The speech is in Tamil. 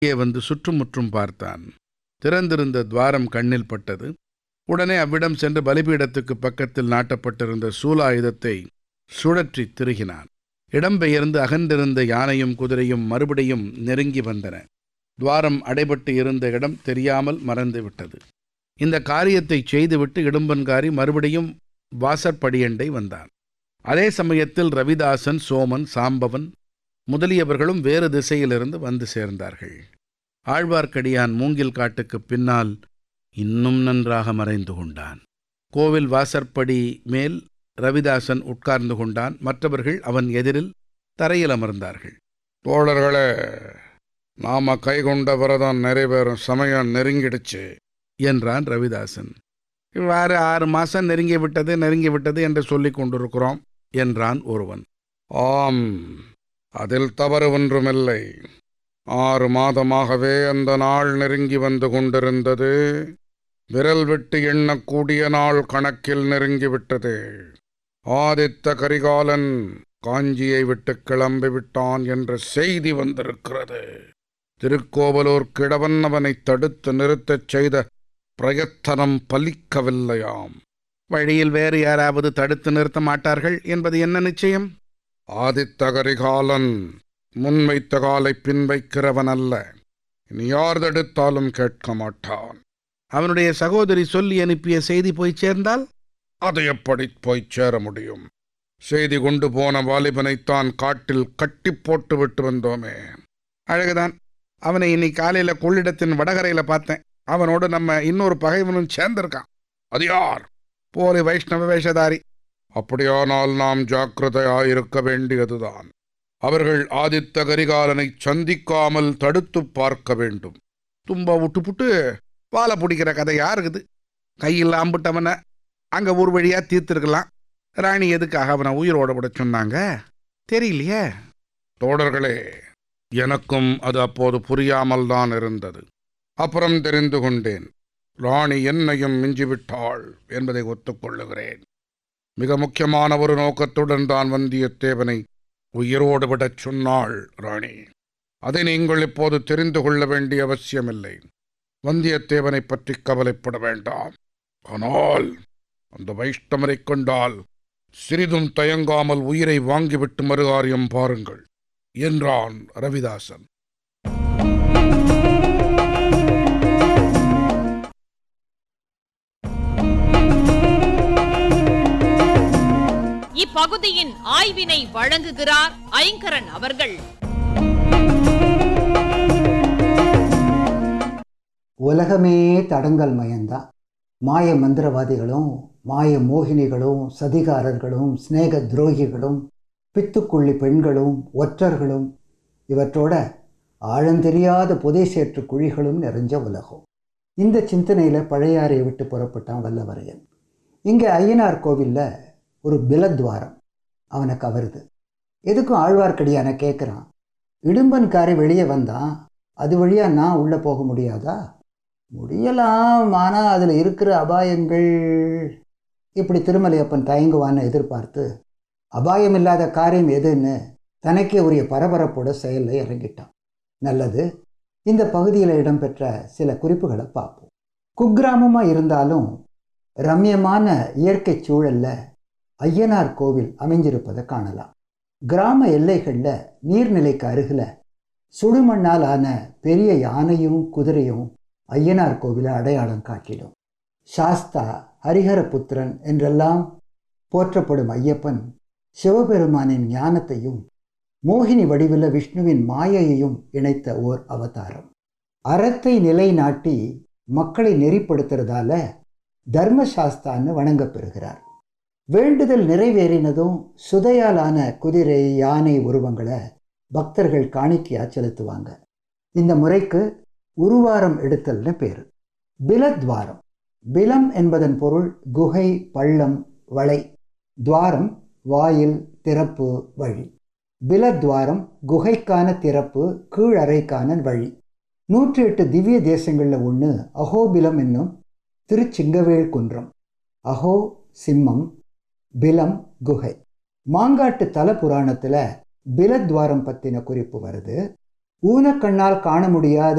வெளியே வந்து சுற்றுமுற்றும் பார்த்தான் திறந்திருந்த துவாரம் கண்ணில் பட்டது உடனே அவ்விடம் சென்று பலிபீடத்துக்கு பக்கத்தில் நாட்டப்பட்டிருந்த சூலாயுதத்தை சுழற்றி திருகினான் இடம்பெயர்ந்து அகன்றிருந்த யானையும் குதிரையும் மறுபடியும் நெருங்கி வந்தன துவாரம் அடைபட்டு இருந்த இடம் தெரியாமல் மறந்து விட்டது இந்த காரியத்தை செய்துவிட்டு இடும்பன்காரி மறுபடியும் வாசற்படியண்டை வந்தான் அதே சமயத்தில் ரவிதாசன் சோமன் சாம்பவன் முதலியவர்களும் வேறு திசையிலிருந்து வந்து சேர்ந்தார்கள் ஆழ்வார்க்கடியான் மூங்கில் காட்டுக்குப் பின்னால் இன்னும் நன்றாக மறைந்து கொண்டான் கோவில் வாசற்படி மேல் ரவிதாசன் உட்கார்ந்து கொண்டான் மற்றவர்கள் அவன் எதிரில் தரையில் அமர்ந்தார்கள் தோழர்களே நாம கைகொண்ட விரதம் நிறைவேறும் சமயம் நெருங்கிடுச்சு என்றான் ரவிதாசன் இவ்வாறு ஆறு மாசம் நெருங்கி விட்டது நெருங்கி விட்டது என்று சொல்லிக் கொண்டிருக்கிறோம் என்றான் ஒருவன் ஆம் அதில் தவறு ஒன்றுமில்லை ஆறு மாதமாகவே அந்த நாள் நெருங்கி வந்து கொண்டிருந்தது விரல் விட்டு எண்ணக்கூடிய நாள் கணக்கில் நெருங்கிவிட்டது ஆதித்த கரிகாலன் காஞ்சியை விட்டு கிளம்பி விட்டான் என்ற செய்தி வந்திருக்கிறது திருக்கோவலூர் கிழவன் அவனை தடுத்து நிறுத்தச் செய்த பிரயத்தனம் பலிக்கவில்லையாம் வழியில் வேறு யாராவது தடுத்து நிறுத்த மாட்டார்கள் என்பது என்ன நிச்சயம் ஆதித்த கரிகாலன் முன்வைத்த காலை பின்வைக்கிறவன் அல்ல இனி யார் தடுத்தாலும் கேட்க மாட்டான் அவனுடைய சகோதரி சொல்லி அனுப்பிய செய்தி போய் சேர்ந்தால் அது எப்படி போய்ச் சேர முடியும் செய்தி கொண்டு போன வாலிபனைத்தான் காட்டில் கட்டி போட்டு விட்டு வந்தோமே அழகுதான் அவனை இன்னைக்கு காலையில கொள்ளிடத்தின் வடகரையில பார்த்தேன் அவனோடு நம்ம இன்னொரு பகைவனும் சேர்ந்திருக்கான் அது யார் போலி வைஷ்ணவ வேஷதாரி அப்படியானால் நாம் ஜாக்கிரதையாயிருக்க வேண்டியதுதான் அவர்கள் ஆதித்த கரிகாலனை சந்திக்காமல் தடுத்துப் பார்க்க வேண்டும் தும்ப விட்டு புட்டு வாழை பிடிக்கிற கதை யாருக்குது கையில் அம்பிட்டவனை அங்க ஒரு வழியா தீர்த்திருக்கலாம் ராணி எதுக்காக அவனை உயிரோட விட சொன்னாங்க தெரியலையே தோழர்களே எனக்கும் அது அப்போது புரியாமல் தான் இருந்தது அப்புறம் தெரிந்து கொண்டேன் ராணி என்னையும் மிஞ்சிவிட்டாள் என்பதை ஒத்துக்கொள்ளுகிறேன் மிக முக்கியமான ஒரு நோக்கத்துடன் தான் வந்தியத்தேவனை உயிரோடு விடச் சொன்னாள் ராணி அதை நீங்கள் இப்போது தெரிந்து கொள்ள வேண்டிய அவசியமில்லை வந்தியத்தேவனை பற்றி கவலைப்பட வேண்டாம் ஆனால் அந்த வைஷ்ணவரைக் கொண்டால் சிறிதும் தயங்காமல் உயிரை வாங்கிவிட்டு மறுகாரியம் பாருங்கள் என்றான் ரவிதாசன் இப்பகுதியின் ஆய்வினை வழங்குகிறார் ஐங்கரன் அவர்கள் உலகமே தடங்கல் மயம்தான் மாய மந்திரவாதிகளும் மாய மோகினிகளும் சதிகாரர்களும் சிநேக துரோகிகளும் பித்துக்குள்ளி பெண்களும் ஒற்றர்களும் இவற்றோட ஆழந்தெரியாத புதை சேற்று குழிகளும் நிறைஞ்ச உலகம் இந்த சிந்தனையில் பழையாறை விட்டு புறப்பட்டான் வல்லவரையன் இங்கே ஐயனார் கோவிலில் ஒரு பிலத்வாரம் அவனை கவருது எதுக்கும் ஆழ்வார்க்கடியான கேட்குறான் இடும்பன்காரி வெளியே வந்தான் அது வழியாக நான் உள்ளே போக முடியாதா முடியலாம் ஆனால் அதில் இருக்கிற அபாயங்கள் இப்படி திருமலையப்பன் தயங்குவான்னு எதிர்பார்த்து அபாயம் இல்லாத காரியம் எதுன்னு தனக்கே உரிய பரபரப்போட செயலில் இறங்கிட்டான் நல்லது இந்த பகுதியில் இடம்பெற்ற சில குறிப்புகளை பார்ப்போம் குக்கிராமமாக இருந்தாலும் ரம்யமான இயற்கை சூழலில் ஐயனார் கோவில் அமைஞ்சிருப்பதை காணலாம் கிராம எல்லைகளில் நீர்நிலைக்கு அருகில் சுடுமண்ணால் ஆன பெரிய யானையும் குதிரையும் ஐயனார் கோவிலை அடையாளம் காட்டிடும் சாஸ்தா ஹரிஹரபுத்திரன் என்றெல்லாம் போற்றப்படும் ஐயப்பன் சிவபெருமானின் ஞானத்தையும் மோகினி வடிவில் விஷ்ணுவின் மாயையையும் இணைத்த ஓர் அவதாரம் அறத்தை நிலைநாட்டி மக்களை நெறிப்படுத்துறதால தர்மசாஸ்தான்னு வணங்கப்பெறுகிறார் வேண்டுதல் நிறைவேறினதும் சுதையாலான குதிரை யானை உருவங்களை பக்தர்கள் காணிக்கையா செலுத்துவாங்க இந்த முறைக்கு உருவாரம் எடுத்தல்னு பேர் பிலத்வாரம் பிலம் என்பதன் பொருள் குகை பள்ளம் வளை துவாரம் வாயில் திறப்பு வழி பிலத்வாரம் குகைக்கான திறப்பு கீழறைக்கான வழி நூற்றி எட்டு திவ்ய தேசங்களில் ஒன்று அஹோபிலம் என்னும் திருச்சிங்கவேல் குன்றம் அஹோ சிம்மம் பிலம் குகை மாங்காட்டு தல புராணத்தில் பிலத்வாரம் பற்றின குறிப்பு வருது ஊனக்கண்ணால் காண முடியாத